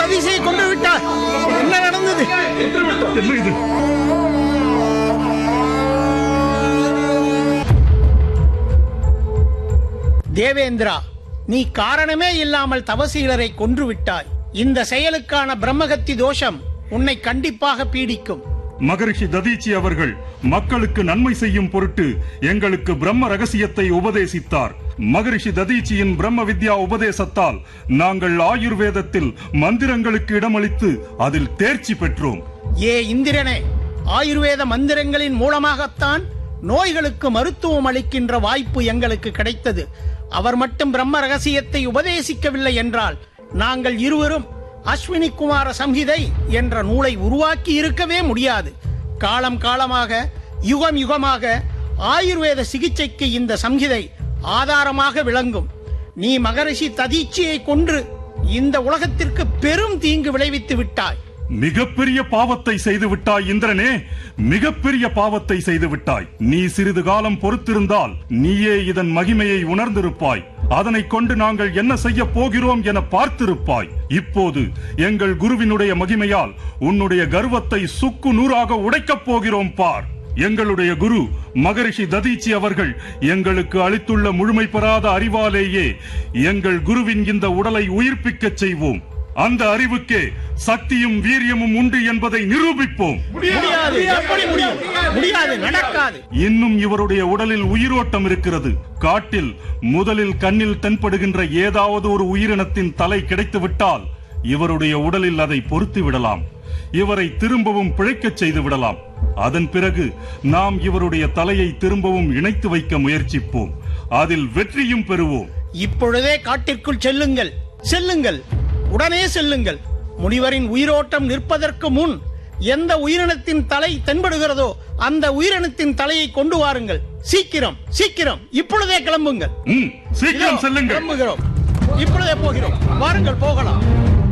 ததிசையை கொண்டு விட்டார் என்ன நடந்தது என்ன இது தேவேந்திரா நீ காரணமே இல்லாமல் தவசீலரை கொன்று விட்டாய் இந்த செயலுக்கான பிரம்மகத்தி தோஷம் உன்னை கண்டிப்பாக பீடிக்கும் மகரிஷி ததீச்சி அவர்கள் மக்களுக்கு நன்மை செய்யும் பொருட்டு எங்களுக்கு பிரம்ம ரகசியத்தை உபதேசித்தார் மகரிஷி ததீச்சியின் பிரம்ம வித்யா உபதேசத்தால் நாங்கள் ஆயுர்வேதத்தில் மந்திரங்களுக்கு இடமளித்து அதில் தேர்ச்சி பெற்றோம் ஏ இந்திரனே ஆயுர்வேத மந்திரங்களின் மூலமாகத்தான் நோய்களுக்கு மருத்துவம் அளிக்கின்ற வாய்ப்பு எங்களுக்கு கிடைத்தது அவர் மட்டும் பிரம்ம ரகசியத்தை உபதேசிக்கவில்லை என்றால் நாங்கள் இருவரும் அஸ்வினி குமார சம்ஹிதை என்ற நூலை உருவாக்கி இருக்கவே முடியாது காலம் காலமாக யுகம் யுகமாக ஆயுர்வேத சிகிச்சைக்கு இந்த சம்ஹிதை ஆதாரமாக விளங்கும் நீ மகரிஷி ததீச்சியை கொன்று இந்த உலகத்திற்கு பெரும் தீங்கு விளைவித்து விட்டாய் மிகப்பெரிய பாவத்தை செய்து விட்டாய் இந்திரனே மிகப்பெரிய பாவத்தை செய்து விட்டாய் நீ சிறிது காலம் பொறுத்திருந்தால் நீயே இதன் மகிமையை உணர்ந்திருப்பாய் அதனைக் கொண்டு நாங்கள் என்ன செய்ய போகிறோம் என பார்த்திருப்பாய் இப்போது எங்கள் குருவினுடைய மகிமையால் உன்னுடைய கர்வத்தை சுக்கு நூறாக உடைக்கப் போகிறோம் பார் எங்களுடைய குரு மகரிஷி ததீச்சி அவர்கள் எங்களுக்கு அளித்துள்ள முழுமை பெறாத அறிவாலேயே எங்கள் குருவின் இந்த உடலை உயிர்ப்பிக்கச் செய்வோம் அந்த அறிவுக்கே சக்தியும் வீரியமும் உண்டு என்பதை நிரூபிப்போம் முடியாது எப்படி முடியும் முடியாது நடக்காது இன்னும் இவருடைய உடலில் உயிரோட்டம் இருக்கிறது காட்டில் முதலில் கண்ணில் தென்படுகின்ற ஏதாவது ஒரு உயிரினத்தின் தலை கிடைத்துவிட்டால் இவருடைய உடலில் அதை பொருத்தி விடலாம் இவரை திரும்பவும் பிழைக்கச் செய்து விடலாம் அதன் பிறகு நாம் இவருடைய தலையை திரும்பவும் இணைத்து வைக்க முயற்சிப்போம் அதில் வெற்றியும் பெறுவோம் இப்பொழுதே காட்டிற்குள் செல்லுங்கள் செல்லுங்கள் உடனே செல்லுங்கள் முனிவரின் உயிரோட்டம் நிற்பதற்கு முன் எந்த உயிரினத்தின் தலை தென்படுகிறதோ அந்த உயிரினத்தின் தலையை கொண்டு வாருங்கள் சீக்கிரம் சீக்கிரம் இப்பொழுதே கிளம்புங்கள் ம், சீக்கிரம் இதோ, செல்லுங்கள் கிளம்புகிறோம் இப்பொழுதே போகிறோம் வாருங்கள் போகலாம்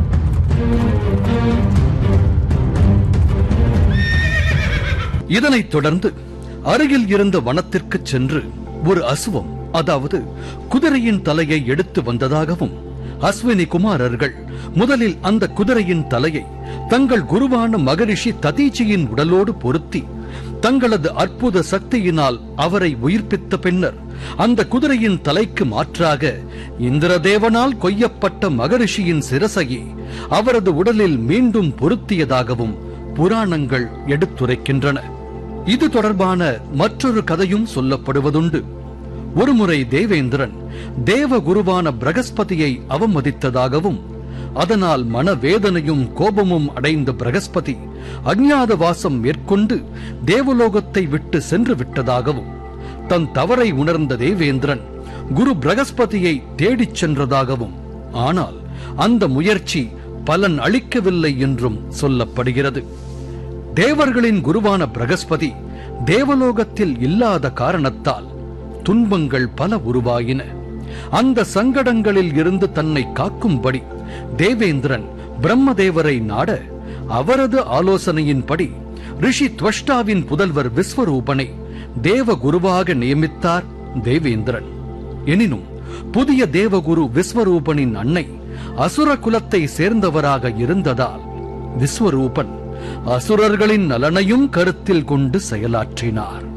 இதனைத் தொடர்ந்து அருகில் இருந்த வனத்திற்கு சென்று ஒரு அசுவம் அதாவது குதிரையின் தலையை எடுத்து வந்ததாகவும் அஸ்வினி குமாரர்கள் முதலில் அந்த குதிரையின் தலையை தங்கள் குருவான மகரிஷி ததீச்சியின் உடலோடு பொருத்தி தங்களது அற்புத சக்தியினால் அவரை உயிர்ப்பித்த பின்னர் அந்த குதிரையின் தலைக்கு மாற்றாக இந்திரதேவனால் கொய்யப்பட்ட மகரிஷியின் சிரசையை அவரது உடலில் மீண்டும் பொருத்தியதாகவும் புராணங்கள் எடுத்துரைக்கின்றன இது தொடர்பான மற்றொரு கதையும் சொல்லப்படுவதுண்டு ஒருமுறை தேவேந்திரன் தேவ குருவான பிரகஸ்பதியை அவமதித்ததாகவும் அதனால் மனவேதனையும் கோபமும் அடைந்த பிரகஸ்பதி அஞ்ஞாத வாசம் மேற்கொண்டு தேவலோகத்தை விட்டு சென்று விட்டதாகவும் தன் தவறை உணர்ந்த தேவேந்திரன் குரு பிரகஸ்பதியை தேடிச் சென்றதாகவும் ஆனால் அந்த முயற்சி பலன் அளிக்கவில்லை என்றும் சொல்லப்படுகிறது தேவர்களின் குருவான பிரகஸ்பதி தேவலோகத்தில் இல்லாத காரணத்தால் துன்பங்கள் பல உருவாயின அந்த சங்கடங்களில் இருந்து தன்னை காக்கும்படி தேவேந்திரன் பிரம்மதேவரை நாட அவரது ஆலோசனையின்படி ரிஷி துவஷ்டாவின் புதல்வர் விஸ்வரூபனை தேவ குருவாக நியமித்தார் தேவேந்திரன் எனினும் புதிய தேவகுரு விஸ்வரூபனின் அன்னை அசுர குலத்தை சேர்ந்தவராக இருந்ததால் விஸ்வரூபன் அசுரர்களின் நலனையும் கருத்தில் கொண்டு செயலாற்றினார்